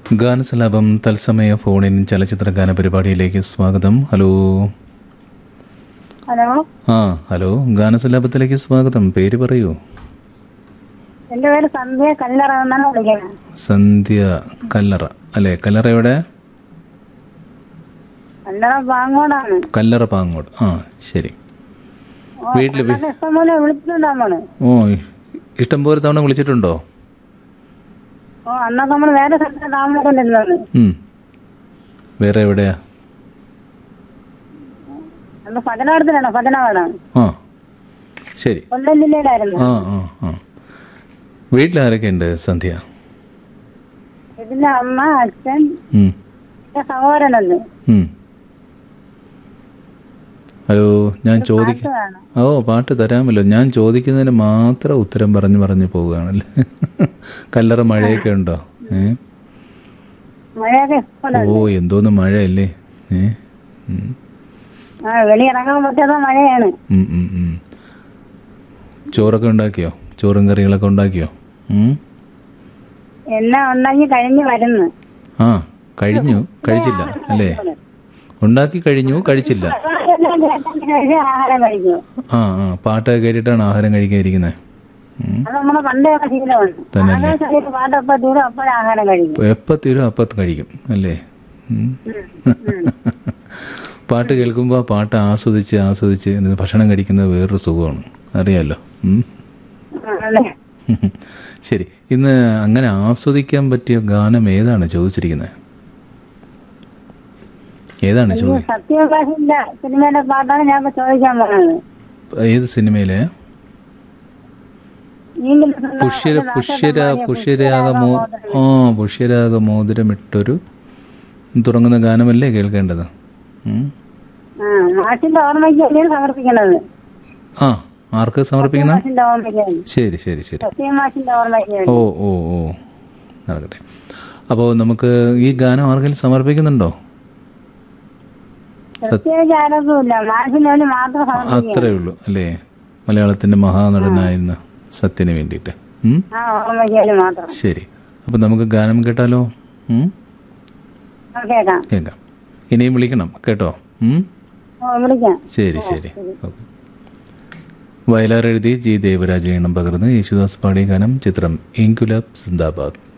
ഗാനസലാപം തത്സമയ ഫോണിൻ ചലച്ചിത്ര ഗാന പരിപാടിയിലേക്ക് സ്വാഗതം ഹലോ ഹലോ ആ ഹലോ ഗാനസലാപത്തിലേക്ക് സ്വാഗതം പേര് പറയൂ എന്റെ പേര് സന്ധ്യ കല്ലറ എന്നാണ് വിളിക്കുന്നത് സന്ധ്യ കല്ലറ അല്ലേ കല്ലറ എവിടെ കല്ലറ പാങ്ങോടാണ് കല്ലറ പാങ്ങോട് ആ ശരി വീട്ടിൽ വി- അതൊക്കെ ഇഷ്ടംപോലെ വിളിച്ചിട്ടുണ്ടോ നമ്മള് ഓ ഇഷ്ടം പോലെ തവണ വിളിച്ചിട്ടുണ്ടോ ഓ അന്നൊക്കെ നമ്മള് വേറെ സ്ഥലത്ത് താമസിക്കൊണ്ടിരുന്നത് ഉം. വേറെ എവിടെയാ അന്ന് പതിനാടത്തിലാണോ പതിനാടാണ് ആ ശരി കൊല്ലം ജില്ലയിലായിരുന്നു ആ ആ ആ വീട്ടിലാരൊക്കെ ഉണ്ട് സന്ധ്യ ഇതിന്റെ അമ്മ അച്ഛൻ ഉം. എന്റെ സഹോദരനുണ്ട് ഉം. ഹലോ ഞാൻ ചോദിക്ക പാട്ട് വേണം ഓ പാട്ട് തരാമല്ലോ ഞാൻ ചോദിക്കുന്നതിന് മാത്രം ഉത്തരം പറഞ്ഞു പറഞ്ഞു പോവുകയാണല്ലേ കല്ലറ മഴയൊക്കെ ഉണ്ടോ ഏ മഴയൊക്കെ ഇഷ്ടമല്ല ഓ എന്തോന്ന് മഴയല്ലേ ഏ ഉം. ആ വെളിയിറങ്ങാൻ പറ്റാത്ത മഴയാണ് ഉം, ഉം, ഉം. ചോറൊക്കെ ഉണ്ടാക്കിയോ ചോറും കറികളൊക്കെ ഉണ്ടാക്കിയോ ഉം? എല്ലാം ഉണ്ടാക്കി കഴിഞ്ഞ് വരുന്നു ആ കഴിഞ്ഞു കഴിച്ചില്ല അല്ലേ ഉണ്ടാക്കി കഴിഞ്ഞു കഴിച്ചില്ല എല്ലാം കഴിച്ച് ആഹാരം കഴിക്കും ആ ആ പാട്ടൊക്കെ കേട്ടിട്ടാണ് ആഹാരം കഴിക്കാതിരിക്കുന്നത് അത് നമ്മുടെ പണ്ടൊക്കെ ശീലമാണ് തന്നെയല്ലേ? ആഹാരം കഴിച്ച് പാട്ടൊപ്പം തീരും അപ്പോഴും ആഹാരം കഴിക്കും എപ്പോൾ തീരും അപ്പം കഴിക്കും അല്ലേ ഉം. പാട്ട് കേൾക്കുമ്പോൾ പാട്ട് ആസ്വദിച്ച് ആസ്വദിച്ച് എന്നിട്ട് ഭക്ഷണം കഴിക്കുന്നത് വേറൊരു സുഖമാണ് അറിയാമല്ലോ ഉം. അല്ലേ ശരി ഇന്ന് അങ്ങനെ ആസ്വദിക്കാൻ പറ്റിയ ഗാനം ഏതാണ് ചോദിച്ചിരിക്കുന്നത് ഏതാണ് ഈ ചോദി സത്യപ്രകാശിന്റെ സിനിമയുടെ പാട്ടാണ് ഞാൻ ഇപ്പൊ ചോദിക്കാൻ പറഞ്ഞത് ഏത് സിനിമയിലെ നീങ്കിലും സുന്ദര- പുഷ്യര സുന്ദര- പുഷ്യര സുന്ദര- പുഷ്യരാഗ മോ ആ പുഷ്യരാഗ മോതിരമിട്ടൊരു തുടങ്ങുന്ന ഗാനമല്ലേ കേൾക്കേണ്ടത് ഉം. ആ മാഷിന്റെ ഓർമ്മയ്ക്ക് വേണ്ടിയാണ് സമർപ്പിക്കുന്നത് ആ ആർക്ക് സമർപ്പിക്കുന്ന മാഷിന്റെ ഓർമ്മയ്ക്ക് വേണ്ടി ശരി ശരി ശരി സത്യ മാഷിന്റെ ഓർമ്മയ്ക്ക് വേണ്ടി ഓ ഓ ഓ നടക്കട്ടെ അപ്പോൾ നമുക്ക് ഈ ഗാനം ആർക്കെങ്കിലും സമർപ്പിക്കുന്നുണ്ടോ പ്രത്യേകിച്ച് ആരോഗ്യമില്ല മാഷിന് വേണ്ടി മാത്രം സമർപ്പിക്കുക അത്രേ ഉള്ളൂ അല്ലേ മലയാളത്തിൻ്റെ മഹാനടനായിരുന്ന സത്യന് വേണ്ടിയിട്ട് ഉം? ആ ഓർമ്മയ്ക്ക് വേണ്ടി മാത്രം ശരി അപ്പോൾ നമുക്ക് ഗാനം കേട്ടാലോ ഉം? ആ, കേൾക്കാം കേൾക്കാം ഇനിയും വിളിക്കണം കേട്ടോ ഉം? ഓ വിളിക്കാം ശരി ശരി ഓക്കെ വയലാർ എഴുതി ജി ദേവരാജ ഈണം പകർന്ന് യേശുദാസ് പാടിയ ഗാനം ചിത്രം ഇൻകുലാബ് സിന്ദാബാദ്